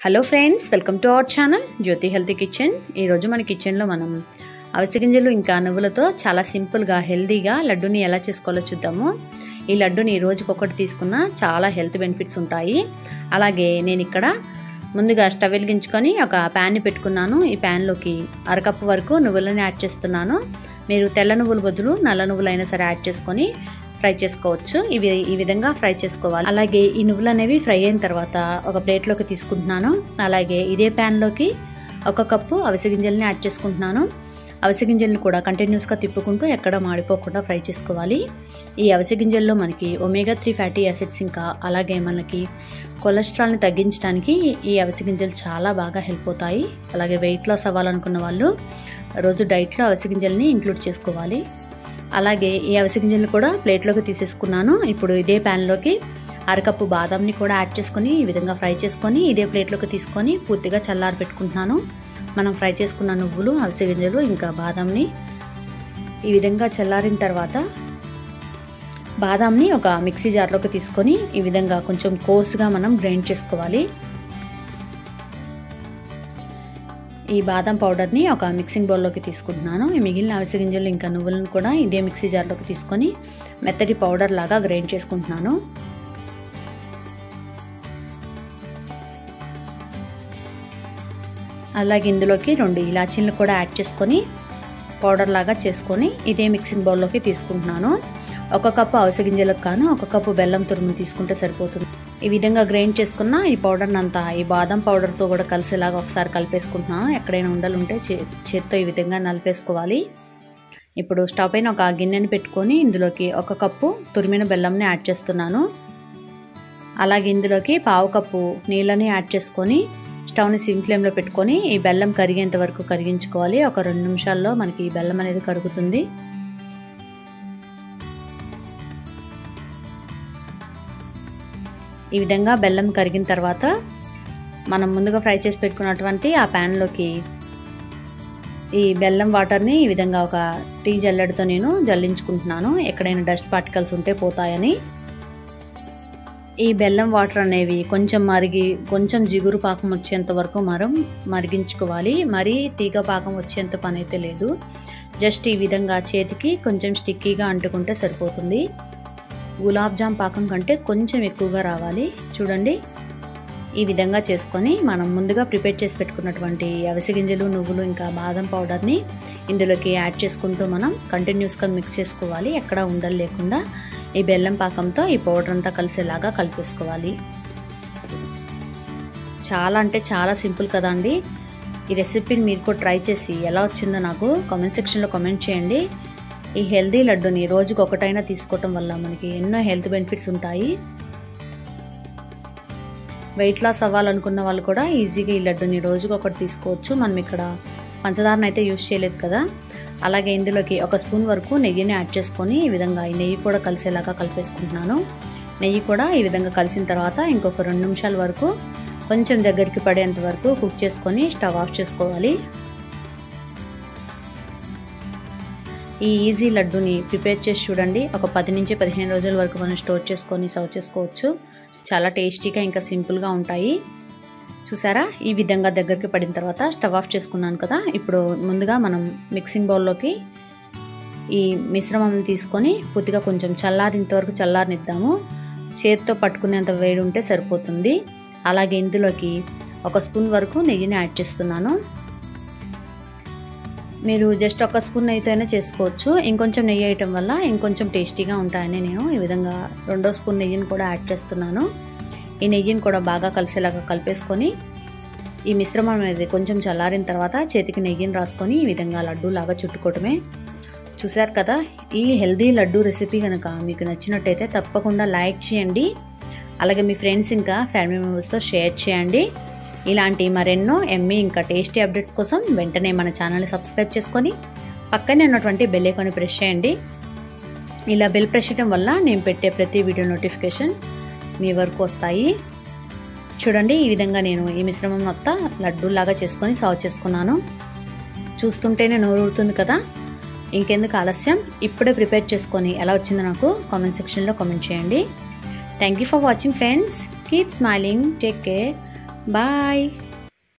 hello friends welcome to our channel Jyothi healthy kitchen ఈరోజు మన కిచెన్లో మనం అవిసె గింజలు ఇంకా నువ్వులతో చాలా సింపుల్గా హెల్తీగా లడ్డూని ఎలా చేసుకోవాలో చూద్దాము ఈ లడ్డూని రోజుకొకటి తీసుకున్న చాలా హెల్త్ బెనిఫిట్స్ ఉంటాయి అలాగే నేను ఇక్కడ ముందుగా స్టవ్ వెలిగించుకొని ఒక ప్యాన్ని పెట్టుకున్నాను ఈ ప్యాన్లోకి అరకప్పు వరకు నువ్వులని యాడ్ చేస్తున్నాను మీరు తెల్ల నువ్వుల బదులు నల్ల నువ్వులైనా సరే యాడ్ చేసుకొని ఫ్రై చేసుకోవచ్చు ఇవి ఈ విధంగా ఫ్రై చేసుకోవాలి అలాగే ఈ నువ్వులు అనేవి ఫ్రై అయిన తర్వాత ఒక ప్లేట్లోకి తీసుకుంటున్నాను అలాగే ఇదే ప్యాన్లోకి ఒక కప్పు అవిసె గింజల్ని యాడ్ చేసుకుంటున్నాను అవిసె గింజల్ని కూడా కంటిన్యూస్గా తిప్పుకుంటూ ఎక్కడ మాడిపోకుండా ఫ్రై చేసుకోవాలి ఈ అవిసె గింజల్లో మనకి ఒమేగా త్రీ ఫ్యాటీ యాసిడ్స్ ఇంకా అలాగే మనకి కొలెస్ట్రాల్ని తగ్గించడానికి ఈ అవిసె గింజలు చాలా బాగా హెల్ప్ అవుతాయి అలాగే వెయిట్ లాస్ అవ్వాలనుకున్న వాళ్ళు రోజు డైట్లో అవిసె గింజల్ని ఇంక్లూడ్ చేసుకోవాలి అలాగే ఈ అవిసె గింజలు కూడా ప్లేట్లోకి తీసేసుకున్నాను ఇప్పుడు ఇదే ప్యాన్లోకి అరకప్పు బాదంని కూడా యాడ్ చేసుకొని ఈ విధంగా ఫ్రై చేసుకొని ఇదే ప్లేట్లోకి తీసుకొని పూర్తిగా చల్లారి పెట్టుకుంటున్నాను మనం ఫ్రై చేసుకున్న నువ్వులు అవిసె గింజలు ఇంకా బాదంని ఈ విధంగా చల్లారిన తర్వాత బాదాంని ఒక మిక్సీ జార్లోకి తీసుకొని ఈ విధంగా కొంచెం కోర్స్గా మనం గ్రైండ్ చేసుకోవాలి ఈ బాదం పౌడర్ని ఒక మిక్సింగ్ బౌల్లోకి తీసుకుంటున్నాను ఈ మిగిలిన అవిసె గింజలు ఇంకా నువ్వులను కూడా ఇదే మిక్సీ జార్లోకి తీసుకొని మెత్తటి పౌడర్ లాగా గ్రైండ్ చేసుకుంటున్నాను అలాగే ఇందులోకి రెండు ఇలాచీలను కూడా యాడ్ చేసుకొని పౌడర్ లాగా చేసుకొని ఇదే మిక్సింగ్ బౌల్లోకి తీసుకుంటున్నాను ఒక కప్పు అవిసె గింజలకు కాను ఒక కప్పు బెల్లం తురుము తీసుకుంటే సరిపోతుంది ఈ విధంగా గ్రైండ్ చేసుకున్న ఈ పౌడర్ని అంతా ఈ బాదం పౌడర్తో కూడా కలిసేలాగా ఒకసారి కలిపేసుకుంటున్నాను ఎక్కడైనా ఉండలు ఉంటే చేత్తో ఈ విధంగా నలిపేసుకోవాలి ఇప్పుడు స్టవ్ పైన ఒక గిన్నెని పెట్టుకొని ఇందులోకి ఒక కప్పు తురిమిన బెల్లంని యాడ్ చేస్తున్నాను అలాగే ఇందులోకి పావు కప్పు నీళ్ళని యాడ్ చేసుకొని స్టవ్ని సిమ్ ఫ్లేమ్లో పెట్టుకొని ఈ బెల్లం కరిగేంత వరకు కరిగించుకోవాలి ఒక రెండు నిమిషాల్లో మనకి ఈ బెల్లం అనేది కరుగుతుంది ఈ విధంగా బెల్లం కరిగిన తర్వాత మనం ముందుగా ఫ్రై చేసి పెట్టుకున్నటువంటి ఆ ప్యాన్లోకి ఈ బెల్లం వాటర్ని ఈ విధంగా ఒక టీ జల్లెడతో నేను జల్లించుకుంటున్నాను ఎక్కడైనా డస్ట్ పార్టికల్స్ ఉంటే పోతాయని ఈ బెల్లం వాటర్ అనేవి కొంచెం మరిగి కొంచెం జిగురు పాకం వచ్చేంత వరకు మనం మరిగించుకోవాలి మరీ తీగ పాకం వచ్చేంత పని అయితే లేదు జస్ట్ ఈ విధంగా చేతికి కొంచెం స్టిక్కీగా అంటుకుంటే సరిపోతుంది గులాబ్ జామ్ పాకం కంటే కొంచెం ఎక్కువగా రావాలి చూడండి ఈ విధంగా చేసుకొని మనం ముందుగా ప్రిపేర్ చేసి పెట్టుకున్నటువంటి అవిసె గింజలు నువ్వులు ఇంకా బాదం పౌడర్ని ఇందులోకి యాడ్ చేసుకుంటూ మనం కంటిన్యూస్గా మిక్స్ చేసుకోవాలి ఎక్కడ ఉండలు లేకుండా ఈ బెల్లం పాకంతో ఈ పౌడర్ అంతా కలిసేలాగా కలిపేసుకోవాలి చాలా అంటే చాలా సింపుల్ కదా అండి ఈ రెసిపీని మీరు కూడా ట్రై చేసి ఎలా వచ్చిందో నాకు కామెంట్ సెక్షన్లో కామెంట్ చేయండి ఈ హెల్దీ లడ్డుని రోజుకి ఒకటైనా తీసుకోవటం వల్ల మనకి ఎన్నో హెల్త్ బెనిఫిట్స్ ఉంటాయి వెయిట్ లాస్ అవ్వాలనుకున్న వాళ్ళు కూడా ఈజీగా ఈ లడ్డుని రోజుకి ఒకటి తీసుకోవచ్చు మనం ఇక్కడ పంచదారను అయితే యూజ్ చేయలేదు కదా అలాగే ఇందులోకి ఒక స్పూన్ వరకు నెయ్యిని యాడ్ చేసుకొని ఈ విధంగా ఈ నెయ్యి కూడా కలిసేలాగా కలిపేసుకుంటున్నాను నెయ్యి కూడా ఈ విధంగా కలిసిన తర్వాత ఇంకొక రెండు నిమిషాల వరకు కొంచెం దగ్గరికి పడేంత వరకు కుక్ చేసుకొని స్టవ్ ఆఫ్ చేసుకోవాలి ఈ ఈజీ లడ్డుని ప్రిపేర్ చేసి చూడండి ఒక పది నుంచి పదిహేను రోజుల వరకు మనం స్టోర్ చేసుకొని సర్వ్ చేసుకోవచ్చు చాలా టేస్టీగా ఇంకా సింపుల్గా ఉంటాయి చూసారా ఈ విధంగా దగ్గరికి పడిన తర్వాత స్టవ్ ఆఫ్ చేసుకున్నాను కదా ఇప్పుడు ముందుగా మనం మిక్సింగ్ బౌల్లోకి ఈ మిశ్రమం తీసుకొని పూర్తిగా కొంచెం చల్లారినంత వరకు చల్లారనిద్దాము చేతితో పట్టుకునేంత వేడి ఉంటే సరిపోతుంది అలాగే ఇందులోకి ఒక స్పూన్ వరకు నెయ్యిని యాడ్ చేస్తున్నాను మీరు జస్ట్ ఒక స్పూన్ నెయ్యితో అయినా చేసుకోవచ్చు ఇంకొంచెం నెయ్యి వేయటం వల్ల ఇంకొంచెం టేస్టీగా ఉంటాయని నేను ఈ విధంగా రెండో స్పూన్ నెయ్యిని కూడా యాడ్ చేస్తున్నాను ఈ నెయ్యిని కూడా బాగా కలిసేలాగా కలిపేసుకొని ఈ మిశ్రమం అనేది కొంచెం చల్లారిన తర్వాత చేతికి నెయ్యిని రాసుకొని ఈ విధంగా లడ్డు లాగా చుట్టుకోవటమే చూశారు కదా ఈ హెల్దీ లడ్డు రెసిపీ కనుక మీకు నచ్చినట్టయితే తప్పకుండా లైక్ చేయండి అలాగే మీ ఫ్రెండ్స్ ఇంకా ఫ్యామిలీ మెంబర్స్తో షేర్ చేయండి ఇలాంటి మరెన్నో ఎమ్మీ ఇంకా టేస్టీ అప్డేట్స్ కోసం వెంటనే మన ఛానల్ని సబ్స్క్రైబ్ చేసుకొని పక్కనే ఉన్నటువంటి బెల్ ఐకాన్ని ప్రెస్ చేయండి ఇలా బెల్ ప్రెస్ చేయడం వల్ల నేను పెట్టే ప్రతి వీడియో నోటిఫికేషన్ మీ వరకు వస్తాయి చూడండి ఈ విధంగా నేను ఈ మిశ్రమం మొత్తం లడ్డూలాగా చేసుకొని సర్వ్ చేసుకున్నాను చూస్తుంటేనే నోరుతుంది కదా ఇంకెందుకు ఆలస్యం ఇప్పుడే ప్రిపేర్ చేసుకొని ఎలా వచ్చిందో నాకు కామెంట్ సెక్షన్లో కామెంట్ చేయండి thank you for watching friends keep smiling take care bye